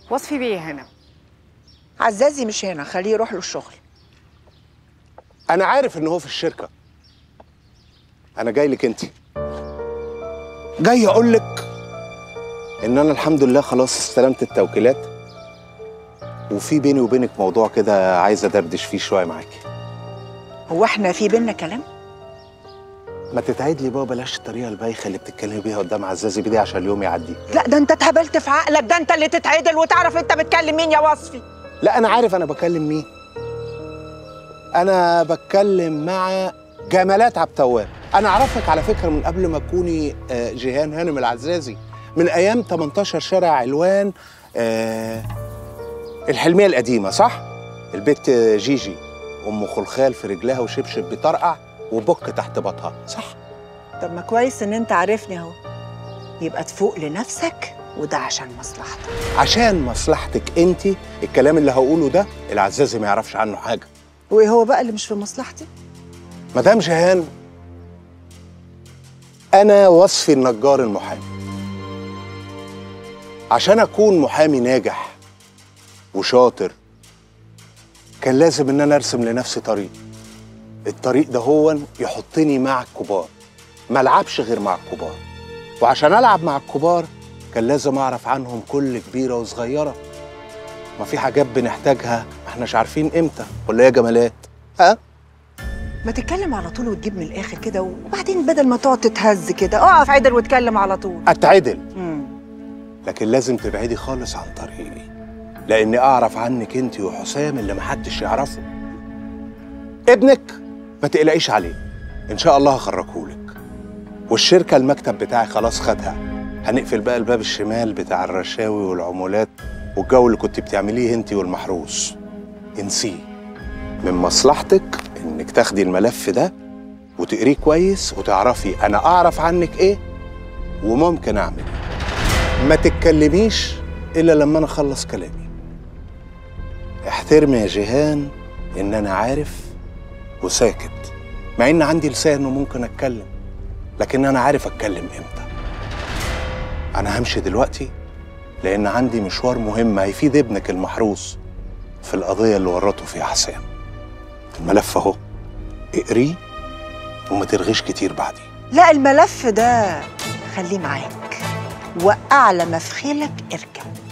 وصفي بيه هنا عزازي مش هنا خليه يروح له الشغل انا عارف ان هو في الشركه انا جاي لك انت جاي اقول لك ان انا الحمد لله خلاص استلمت التوكيلات وفي بيني وبينك موضوع كده عايز ادردش فيه شويه معاكي هو احنا في بينا كلام ما تتعيد لي بقى بلاش الطريقه البايخه اللي بتتكلمي بيها قدام عزازي دي عشان اليوم يعدي لا ده انت اتهبلت في عقلك ده انت اللي تتعدل وتعرف انت بتكلم مين يا وصفي لا انا عارف انا بكلم مين انا بتكلم مع جمالات عبد التواب انا اعرفك على فكره من قبل ما تكوني آه، جيهان هانم العزازي من ايام 18 شارع علوان آه، الحلميه القديمه صح البت جيجي ام خلخال في رجلها وشبشب بترقع وبك تحت بطها صح طب ما كويس ان انت عارفني اهو يبقى تفوق لنفسك وده عشان مصلحتك عشان مصلحتك انت الكلام اللي هقوله ده العزازي ما يعرفش عنه حاجه وايه هو بقى اللي مش في مصلحتي مدام جيهان أنا وصفي النجار المحامي عشان أكون محامي ناجح وشاطر كان لازم إن أنا أرسم لنفسي طريق الطريق ده هو يحطني مع الكبار ما ألعبش غير مع الكبار وعشان ألعب مع الكبار كان لازم أعرف عنهم كل كبيرة وصغيرة ما في حاجات بنحتاجها ما احناش عارفين امتى ولا إيه يا جمالات ها ما تتكلم على طول وتجيب من الاخر كده وبعدين بدل ما تقعد تتهز كده اقف عدل واتكلم على طول اتعدل مم. لكن لازم تبعدي خالص عن طريقي لاني اعرف عنك انت وحسام اللي محدش يعرفه ابنك ما تقلقيش عليه ان شاء الله هخرجهولك والشركه المكتب بتاعي خلاص خدها هنقفل بقى الباب الشمال بتاع الرشاوي والعمولات والجو اللي كنت بتعمليه انت والمحروس انسيه من مصلحتك انك تاخدي الملف ده وتقريه كويس وتعرفي انا اعرف عنك ايه وممكن اعمل إيه. ما تتكلميش الا لما انا اخلص كلامي احترمي يا جيهان ان انا عارف وساكت مع ان عندي لسان وممكن اتكلم لكن انا عارف اتكلم امتى انا همشي دلوقتي لان عندي مشوار مهم هيفيد ابنك المحروس في القضيه اللي ورطه فيها حسام الملف اهو اقريه وما ترغيش كتير بعديه لا الملف ده خليه معاك واعلى ما في خيلك اركب